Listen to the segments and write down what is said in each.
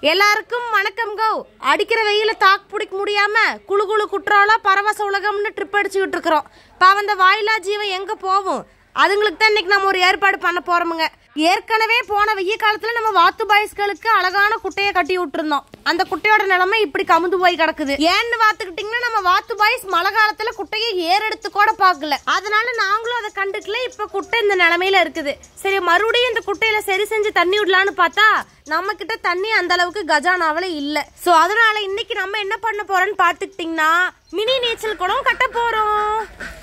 எல்லாருக்கும் வணக்கம் கோ அடிக்கிற வெயில தாக்கு பிடிக்க முடியாம குளு குளு குற்றாலம் பரவச உலகம்னு ட்ரிப் அடிச்சுக்கிட்டு இருக்கிறோம் பாவம் அந்த வாயிலா ஜீவன் எங்க போகும் அதுங்களுக்கு தான் இன்னைக்கு நம்ம ஒரு ஏற்பாடு பண்ண போறோமுங்க ஏற்கனவே போன வெய்ய காலத்துல நம்ம வாத்து பாய்ஸ்களுக்கு அழகான குட்டையை கட்டி விட்டுருந்தோம் அந்த குட்டையோட நிலைமை இப்படி கமுந்து போய் கிடக்குது ஏன்னு பாத்துக்கிட்டீங்கன்னா நம்ம வாத்து பாய்ஸ் மழை காலத்துல குட்டையை ஏறெடுத்து கூட பார்க்கல அதனால நாங்களும் அதை கண்டுக்கல இப்ப குட்டை இந்த நிலைமையில இருக்குது சரி மறுபடியும் இந்த குட்டையில சரி செஞ்சு தண்ணி விடலான்னு பார்த்தா நம்ம கிட்ட தண்ணி அந்த அளவுக்கு கஜானாவில இல்ல சோ அதனால இன்னைக்கு நம்ம என்ன பண்ண போறோம்னு பாத்துக்கிட்டீங்கன்னா மினி நீச்சல் குளம் கட்ட போறோம்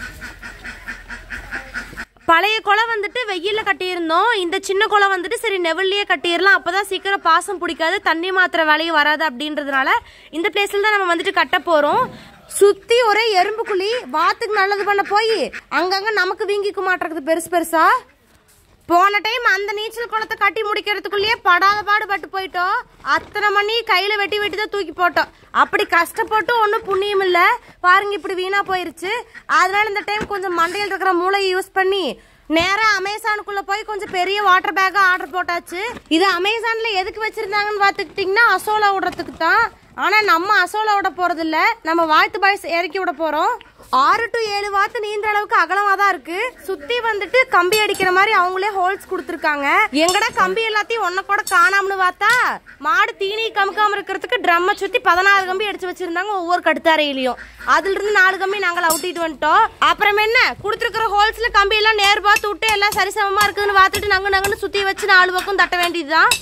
பழைய குளம் வந்துட்டு வெயில்ல கட்டியிருந்தோம் இந்த சின்ன குளம் வந்துட்டு சரி நெவல்லையே கட்டிடலாம் அப்பதான் சீக்கிரம் பாசம் பிடிக்காது தண்ணி மாத்திர வேலையும் வராது அப்படின்றதுனால இந்த பிளேஸ்ல தான் நம்ம வந்துட்டு கட்ட போறோம் சுத்தி ஒரே எறும்பு குழி வாத்துக்கு நல்லது பண்ண போய் அங்கங்க நமக்கு வீங்கிக்க மாட்டேங்குது பெருசு பெருசா போன டைம் அந்த நீச்சல் குளத்தை கட்டி முடிக்கிறதுக்குள்ளேயே படாத பாடுபட்டு போயிட்டோம் அத்தனை மணி கையில வெட்டி வெட்டி தான் தூக்கி போட்டோம் அப்படி கஷ்டப்பட்டு ஒன்றும் புண்ணியம் இல்லை பாருங்க இப்படி வீணா போயிருச்சு அதனால இந்த டைம் கொஞ்சம் மண்டையில் இருக்கிற மூளையை யூஸ் பண்ணி நேரா அமேசானுக்குள்ள போய் கொஞ்சம் பெரிய வாட்டர் பேக் ஆர்டர் போட்டாச்சு இது அமேசான்ல எதுக்கு வச்சிருந்தாங்கன்னு பாத்துக்கிட்டீங்கன்னா அசோலா விடுறதுக்கு தான் ஆனா நம்ம அசோலா விட போறது இல்ல நம்ம வாழ்த்து பாய்ஸ் இறக்கி விட போறோம் ஆறு டு ஏழு வாத்து நீந்த அளவுக்கு அகலமா தான் இருக்கு சுத்தி வந்துட்டு கம்பி அடிக்கிற மாதிரி அவங்களே ஹோல்ஸ் கொடுத்துருக்காங்க எங்கடா கம்பி எல்லாத்தையும் ஒன்ன கூட காணாமனு பார்த்தா மாடு தீனி கமுக்காம இருக்கிறதுக்கு ட்ரம்மை சுத்தி பதினாறு கம்பி அடிச்சு வச்சிருந்தாங்க ஒவ்வொரு கடுத்தாரையிலையும் அதுல இருந்து நாலு கம்பி நாங்கள் அவுட்டிட்டு வந்துட்டோம் அப்புறம் என்ன கொடுத்துருக்கிற ஹோல்ஸ்ல கம்பி எல்லாம் நேர் பார்த்து விட்டு எல்லாம் சரிசமமா இருக்குன்னு பார்த்துட்டு நங்கு நங்குன்னு சுத்தி வச்சு நாலு பக்கம் தட்ட வேண்டியதுதான்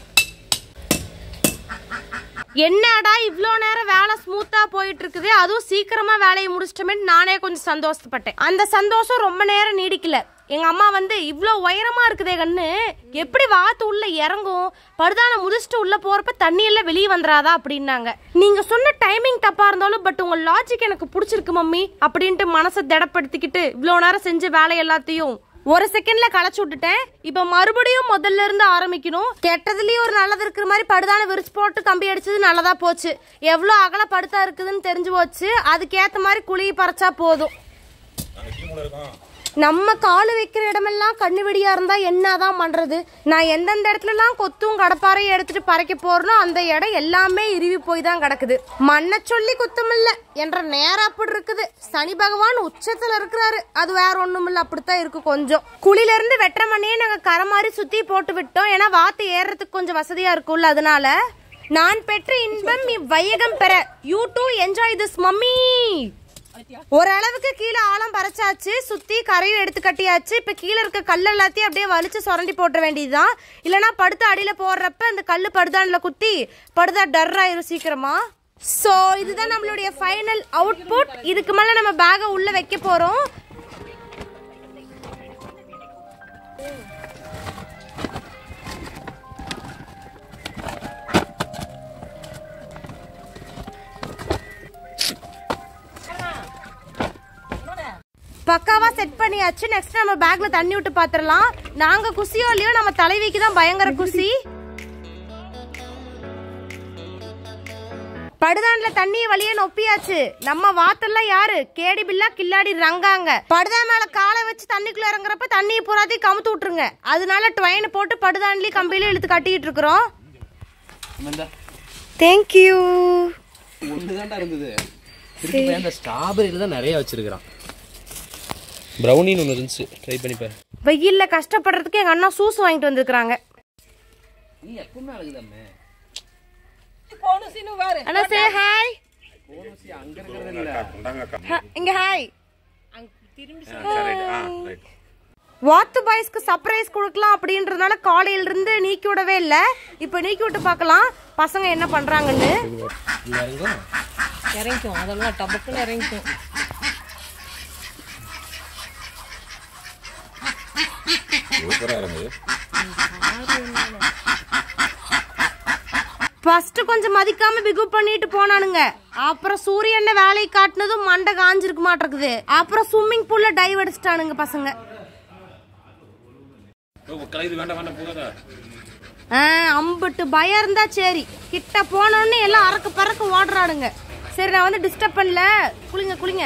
என்னடா இவ்வளோ நேரம் வேலை ஸ்மூத்தா போயிட்டு இருக்குது அதுவும் சீக்கிரமா வேலையை முடிச்சிட்டோமே நானே கொஞ்சம் சந்தோஷப்பட்டேன் அந்த சந்தோஷம் ரொம்ப நேரம் நீடிக்கல எங்க அம்மா வந்து இவ்வளோ உயரமா இருக்குதே கண்ணு எப்படி வாத்து உள்ள இறங்கும் படுதான முதிச்சிட்டு உள்ள போறப்ப தண்ணி எல்லாம் வெளியே வந்துடாதா அப்படின்னாங்க நீங்க சொன்ன டைமிங் தப்பா இருந்தாலும் பட் உங்க லாஜிக் எனக்கு பிடிச்சிருக்கு மம்மி அப்படின்ட்டு மனசை திடப்படுத்திக்கிட்டு இவ்வளோ நேரம் செஞ்ச வேலை எல்லாத்தையும் ஒரு செகண்ட்ல களைச்சு விட்டுட்டேன் இப்ப மறுபடியும் முதல்ல இருந்து ஆரம்பிக்கணும் கெட்டதுலயும் ஒரு நல்லது இருக்கிற மாதிரி படுதான விரிச்சு போட்டு கம்பி அடிச்சது நல்லதா போச்சு எவ்வளவு அகல படுத்தா இருக்குதுன்னு தெரிஞ்சு போச்சு அதுக்கேத்த மாதிரி குழியை பறிச்சா போதும் நம்ம காலு வைக்கிற இடமெல்லாம் கண்ணு வெடியா இருந்தா என்னதான் பண்றது நான் எந்தெந்த இடத்துலலாம் கொத்தும் கடப்பாரையும் எடுத்துட்டு பறைக்க போறனோ அந்த இடம் எல்லாமே இறுவி போய் தான் கிடக்குது மண்ணை சொல்லி குத்தமில்ல என்ற நேரம் அப்படி இருக்குது சனி பகவான் உச்சத்துல இருக்கிறாரு அது வேற ஒண்ணும் இல்ல அப்படித்தான் இருக்கு கொஞ்சம் குழில இருந்து வெட்டுற மண்ணையே நாங்க கரை மாதிரி சுத்தி போட்டு விட்டோம் ஏன்னா வாத்து ஏறுறதுக்கு கொஞ்சம் வசதியா இருக்கும்ல அதனால நான் பெற்ற இன்பம் இவ்வையகம் பெற you too enjoy this mummy ஓரளவுக்கு கீழே ஆழம் பறைச்சாச்சு சுத்தி கரையும் எடுத்து கட்டியாச்சு இப்ப கீழே இருக்க கல் எல்லாத்தையும் அப்படியே வலிச்சு சுரண்டி போட்ட வேண்டியதுதான் இல்லனா படுத்து அடியில போடுறப்ப அந்த கல்லு படுதான்ல குத்தி படுதா டர் ஆயிரும் சீக்கிரமா சோ இதுதான் நம்மளுடைய ஃபைனல் அவுட்புட் இதுக்கு மேல நம்ம பேக உள்ள வைக்க போறோம் பக்காவா செட் பண்ணியாச்சு நெக்ஸ்ட் நம்ம பேக்ல தண்ணி விட்டு பாத்திரலாம் நாங்க குசியோ இல்லையோ நம்ம தலைவிக்கு தான் பயங்கர குசி படுதான்ல தண்ணிய வழியே நொப்பியாச்சு நம்ம வாத்தெல்லாம் யாரு கேடி பில்லா கில்லாடி ரங்காங்க படுதான் மேல காலை வச்சு தண்ணிக்குள்ள இறங்குறப்ப தண்ணியை பூராத்தையும் கமுத்து விட்டுருங்க அதனால ட்வைன் போட்டு படுதான்லயும் கம்பியில இழுத்து கட்டிட்டு இருக்கிறோம் தேங்க்யூ ஒண்ணுதான்டா இருந்தது திருப்பி போய் அந்த ஸ்ட்ராபெரியில தான் நிறைய வச்சிருக்கிறான் ப்ரௌனின்னு ஒன்று இருந்துச்சு ட்ரை பண்ணிப்பாரு வெயில்ல கஷ்டப்படுறதுக்கு எங்க அண்ணா சூஸ் வாங்கிட்டு வந்திருக்காங்க நீ எப்பவுமே அழகுதாமே அண்ணா சே ஹாய் அங்க இருக்கிறது இல்ல இங்க ஹாய் வாத்து பாய்ஸ்க்கு சர்ப்ரைஸ் கொடுக்கலாம் அப்படின்றதுனால காலையில இருந்து நீக்கி விடவே இல்ல இப்ப நீக்கி விட்டு பார்க்கலாம் பசங்க என்ன பண்றாங்கன்னு இங்க இறங்கும் இறங்கிக்கும் அதெல்லாம் டபக்குன்னு இறங்கிக்கும் ஃபர்ஸ்ட் கொஞ்சம் மதிக்காம பிகு பண்ணிட்டு போனானுங்க அப்புறம் சூரியன்ல வேலையை காட்டினதும் மண்டை காஞ்சிருக்க மாட்டிருக்குது அப்புறம் ஸ்விம்மிங் பூல்ல டைவ் அடிச்சிட்டானுங்க பசங்க ஆ, அம்புட்டு பயம் இருந்தா சரி கிட்ட போனோன்னு எல்லாம் அறக்க பறக்க ஓடுறானுங்க சரி நான் வந்து டிஸ்டர்ப் பண்ணல குளிங்க குளிங்க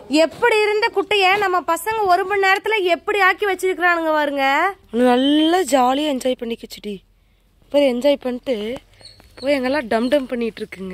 எப்படி இருந்த குட்டைய நம்ம பசங்க ஒரு மணி நேரத்துல எப்படி ஆக்கி வச்சிருக்கிறானுங்க பாருங்க நல்லா ஜாலியா என்ஜாய் பண்ணிக்கிச்சுடி போய் என்ஜாய் பண்ணிட்டு போய் எங்கெல்லாம் டம் டம் பண்ணிட்டு இருக்குங்க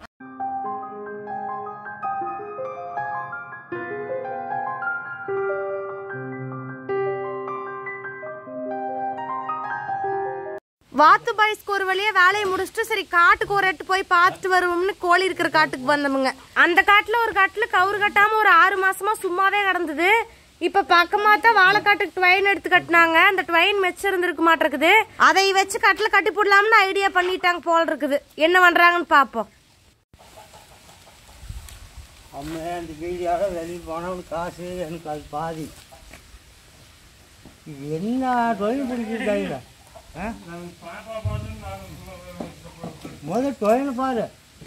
வாத்து பாய்ஸ்க்கு ஒரு வழியா வேலையை முடிச்சுட்டு சரி காட்டுக்கு ஒரு எட்டு போய் பார்த்துட்டு வருவோம்னு கோழி இருக்கிற காட்டுக்கு வந்தோமுங்க அந்த காட்டுல ஒரு காட்டுல கவுரு கட்டாம ஒரு ஆறு மாசமா சும்மாவே கிடந்தது இப்ப பக்கமா தான் வாழைக்காட்டுக்கு ட்வைன் எடுத்து கட்டினாங்க அந்த ட்வைன் மெச்சிருந்துருக்கு மாட்டிருக்குது அதை வச்சு கட்டில கட்டி போடலாம்னு ஐடியா பண்ணிட்டாங்க போல் இருக்குது என்ன பண்றாங்கன்னு பாப்போம் அம்மா அந்த வீடியோட வெளியே போனவன் காசு எனக்கு அது பாதி இது என்ன தொழில் பிடிச்சிருக்காங்க ஆ? முதல் தொழில் பாரு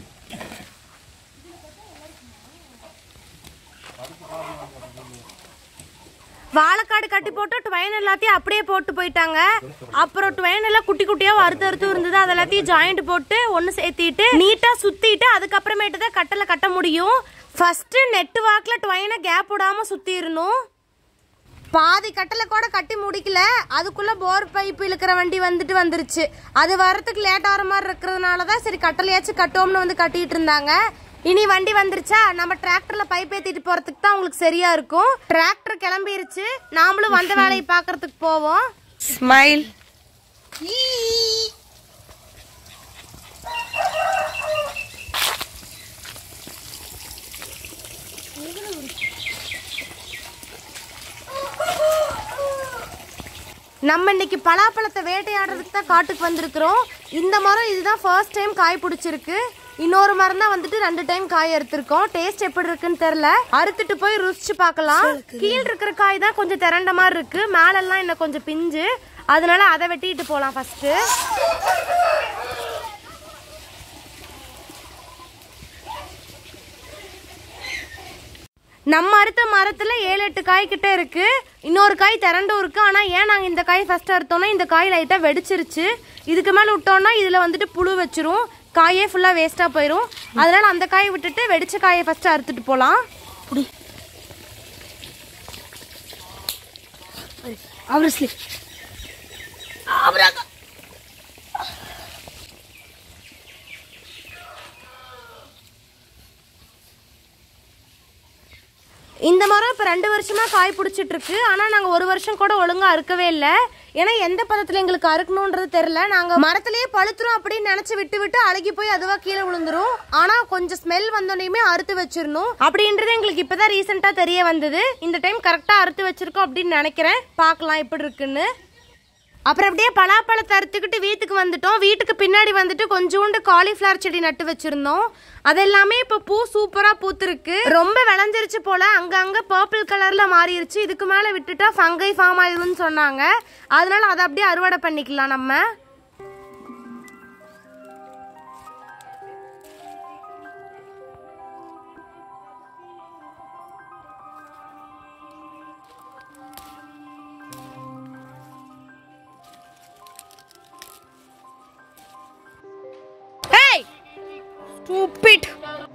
வாழைக்காடு கட்டி போட்டு ட்வைன் எல்லாத்தையும் அப்படியே போட்டு போயிட்டாங்க அப்புறம் ட்வைன் எல்லாம் குட்டி குட்டியா அறுத்து அறுத்து இருந்தது அது எல்லாத்தையும் ஜாயிண்ட் போட்டு ஒன்னு சேர்த்திட்டு நீட்டா சுத்திட்டு அதுக்கப்புறமேட்டு தான் கட்டல கட்ட முடியும் ஃபர்ஸ்ட் நெட் வாக்ல ட்வைனை கேப் விடாம சுத்திரணும் பாதி கட்டல கூட கட்டி முடிக்கல அதுக்குள்ள போர் பைப் இழுக்கிற வண்டி வந்துட்டு வந்துருச்சு அது வரதுக்கு லேட் ஆகிற மாதிரி இருக்கிறதுனால தான் சரி கட்டலையாச்சும் கட்டுவோம்னு வந்து கட்டிட்டு இருந்தாங்க இனி வண்டி வந்துருச்சா நம்ம டிராக்டர்ல பைப் ஏத்திட்டு போறதுக்கு தான் உங்களுக்கு சரியா இருக்கும் டிராக்டர் கிளம்பிருச்சு நாமளும் வந்த வேலையை பார்க்கறதுக்கு போவோம் ஸ்மைல் நம்ம இன்னைக்கு பலாப்பழத்தை வேட்டையாடுறதுக்கு தான் காட்டுக்கு வந்திருக்கிறோம் இந்த மரம் இதுதான் ஃபர்ஸ்ட் டைம் காய் பிடிச்சிருக்கு இன்னொரு மரம் தான் வந்துட்டு ரெண்டு டைம் காய் அறுத்திருக்கோம் டேஸ்ட் எப்படி இருக்குன்னு தெரியல அறுத்துட்டு போய் ருசிச்சு பார்க்கலாம் கீழ் இருக்கிற காய் தான் கொஞ்சம் திரண்ட மாதிரி இருக்கு மேலெல்லாம் இன்னும் கொஞ்சம் பிஞ்சு அதனால அதை வெட்டிட்டு போலாம் ஃபர்ஸ்ட் நம்ம அறுத்த மரத்துல ஏழு எட்டு காய் கிட்ட இருக்கு இன்னொரு காய் திரண்டும் இருக்கு ஆனா ஏன் நாங்க இந்த காய் ஃபர்ஸ்ட் அறுத்தோம்னா இந்த காய் லைட்டா வெடிச்சிருச்சு இதுக்கு மேல விட்டோம்னா இதுல வந்துட்டு புழு வச்சிரும் காயே ஃபுல்லா வேஸ்டா போயிரும் அதனால அந்த காயை விட்டுட்டு வெடிச்ச காயை ஃபர்ஸ்ட் அறுத்துட்டு போலாம் Obviously. இந்த மரம் இப்போ ரெண்டு வருஷமா காய் பிடிச்சிட்டு இருக்கு ஆனா நாங்க ஒரு வருஷம் கூட ஒழுங்கா அறுக்கவே இல்லை ஏன்னா எந்த பதத்துல எங்களுக்கு அறுக்கணுன்றது தெரியல நாங்க மரத்திலேயே பழுத்துரும் அப்படின்னு நினைச்சு விட்டு விட்டு அழுகி போய் அதுவா கீழே விழுந்துரும் ஆனா கொஞ்சம் ஸ்மெல் வந்தோடனே அறுத்து வச்சிடணும் அப்படின்றது எங்களுக்கு இப்பதான் ரீசெண்டா தெரிய வந்தது இந்த டைம் கரெக்டா அறுத்து வச்சிருக்கோம் அப்படின்னு நினைக்கிறேன் பார்க்கலாம் எப்படி இருக்குன்னு அப்புறம் அப்படியே பலாப்பழத்தை அறுத்துக்கிட்டு வீட்டுக்கு வந்துட்டோம் வீட்டுக்கு பின்னாடி வந்துட்டு கொஞ்சோண்டு காலிஃப்ளவர் செடி நட்டு வச்சிருந்தோம் அது எல்லாமே இப்போ பூ சூப்பரா பூத்திருக்கு ரொம்ப விளைஞ்சிருச்சு போல அங்கங்க பர்பிள் கலர்ல மாறிடுச்சு இதுக்கு மேல விட்டுட்டா ஃபங்கை ஃபார்ம் ஆயிரும்னு சொன்னாங்க அதனால அதை அப்படியே அறுவடை பண்ணிக்கலாம் நம்ம Hey! Stupid!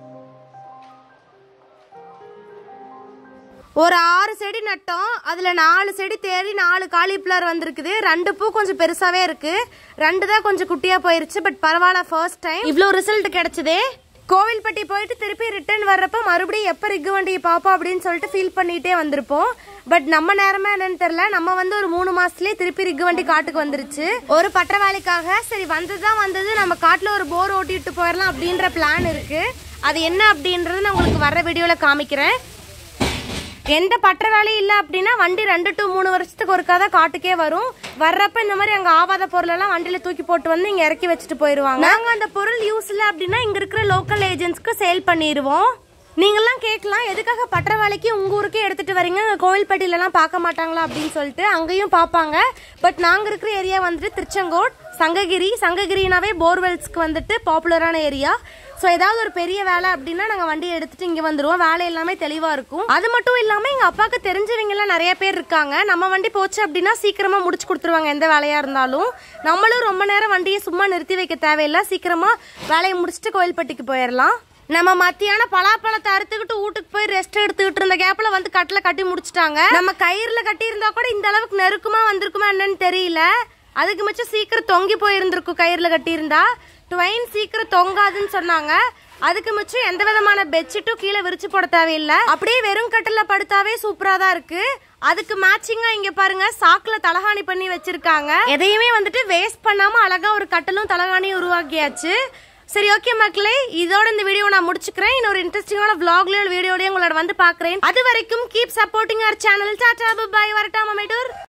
ஒரு ஆறு செடி நட்டோம் அதுல நாலு செடி தேடி நாலு காலிஃப்ளவர் வந்திருக்குது ரெண்டு பூ கொஞ்சம் பெருசாவே இருக்கு ரெண்டு தான் கொஞ்சம் குட்டியா போயிருச்சு பட் பரவாயில்ல ஃபர்ஸ்ட் டைம் இவ்வளோ ரிசல்ட் கிடைச்சதே கோவில்பட்டி போயிட்டு திருப்பி ரிட்டர்ன் வர்றப்ப மறுபடியும் எப்போ ரிக்கு வண்டியை பார்ப்போம் அப்படின்னு சொல்லிட்டு ஃபீல் பண்ணிட்டே வந்திருப்போம் பட் நம்ம நேரமா என்னன்னு தெரியல நம்ம வந்து ஒரு மூணு மாசத்துலயே திருப்பி ரிக்கு வண்டி காட்டுக்கு வந்துருச்சு ஒரு பற்ற வேலைக்காக சரி வந்ததுதான் வந்தது நம்ம காட்டுல ஒரு போர் ஓட்டிட்டு போயிடலாம் அப்படின்ற பிளான் இருக்கு அது என்ன அப்படின்றது நான் உங்களுக்கு வர வீடியோல காமிக்கிறேன் எந்த பற்ற வேலையும் இல்லை அப்படின்னா வண்டி ரெண்டு டு மூணு வருஷத்துக்கு ஒருக்கா தான் காட்டுக்கே வரும் வர்றப்ப இந்த மாதிரி அங்க ஆவாத பொருள் எல்லாம் வண்டியில தூக்கி போட்டு வந்து இங்க இறக்கி வச்சுட்டு போயிருவாங்க நாங்க அந்த பொருள் யூஸ் இல்லை அப்படின்னா இங்க இருக்கிற லோக்கல் ஏஜென்ட்ஸ்க்கு சேல் பண்ணிடுவோம் நீங்கெல்லாம் கேட்கலாம் எதுக்காக பற்ற வேலைக்கு உங்க ஊருக்கே எடுத்துட்டு வரீங்க அங்க கோவில்பட்டியிலலாம் பார்க்க மாட்டாங்களா அப்படின்னு சொல்லிட்டு அங்கேயும் பார்ப்பாங்க பட் நாங்க இருக்கிற ஏரியா வந்துட்டு திருச்செங்கோட் சங்ககிரி சங்ககிரினாவே போர்வெல்ஸ்க்கு வந்துட்டு பாப்புலரான ஏரியா ஸோ ஏதாவது ஒரு பெரிய வேலை அப்படின்னா நாங்கள் வண்டியை எடுத்துட்டு இங்கே வந்துருவோம் வேலை எல்லாமே தெளிவாக இருக்கும் அது மட்டும் இல்லாமல் எங்கள் அப்பாவுக்கு தெரிஞ்சவங்க எல்லாம் நிறைய பேர் இருக்காங்க நம்ம வண்டி போச்சு அப்படின்னா சீக்கிரமாக முடிச்சு கொடுத்துருவாங்க எந்த வேலையாக இருந்தாலும் நம்மளும் ரொம்ப நேரம் வண்டியை சும்மா நிறுத்தி வைக்க தேவையில்லை சீக்கிரமாக வேலையை முடிச்சுட்டு கோயில்பட்டிக்கு போயிடலாம் நம்ம மத்தியானம் பலாப்பழத்தை அறுத்துக்கிட்டு வீட்டுக்கு போய் ரெஸ்ட் எடுத்துக்கிட்டு இருந்த கேப்ல வந்து கட்டில கட்டி முடிச்சிட்டாங்க நம்ம கயிறுல கட்டி இருந்தா கூட இந்த அளவுக்கு நெருக்கமா வந்திருக்குமா என்னன்னு தெரியல அதுக்கு மிச்சம் சீக்கிரம் தொங்கி போயிருந்திருக்கும் கயிறுல கட்டி இருந்தா ட்வைன் சீக்கிரம் தொங்காதுன்னு சொன்னாங்க அதுக்கு மிச்சம் எந்த விதமான பெட்ஷீட்டும் கீழே விரிச்சு போட தேவையில்லை அப்படியே வெறும் கட்டில படுத்தாவே சூப்பரா தான் இருக்கு அதுக்கு மேட்சிங்கா இங்க பாருங்க சாக்குல தலகாணி பண்ணி வச்சிருக்காங்க எதையுமே வந்துட்டு வேஸ்ட் பண்ணாம அழகா ஒரு கட்டலும் தலகாணியும் உருவாக்கியாச்சு சரி ஓகே மக்களே இதோட இந்த வீடியோ நான் முடிச்சுக்கிறேன் இன்னொரு இன்ட்ரெஸ்டிங்கான vlogலயோ வீடியோடய உங்களோட வந்து பாக்குறேன் அது வரைக்கும் keep supporting our channel tata bye வரட்டாமா மேட்டூர்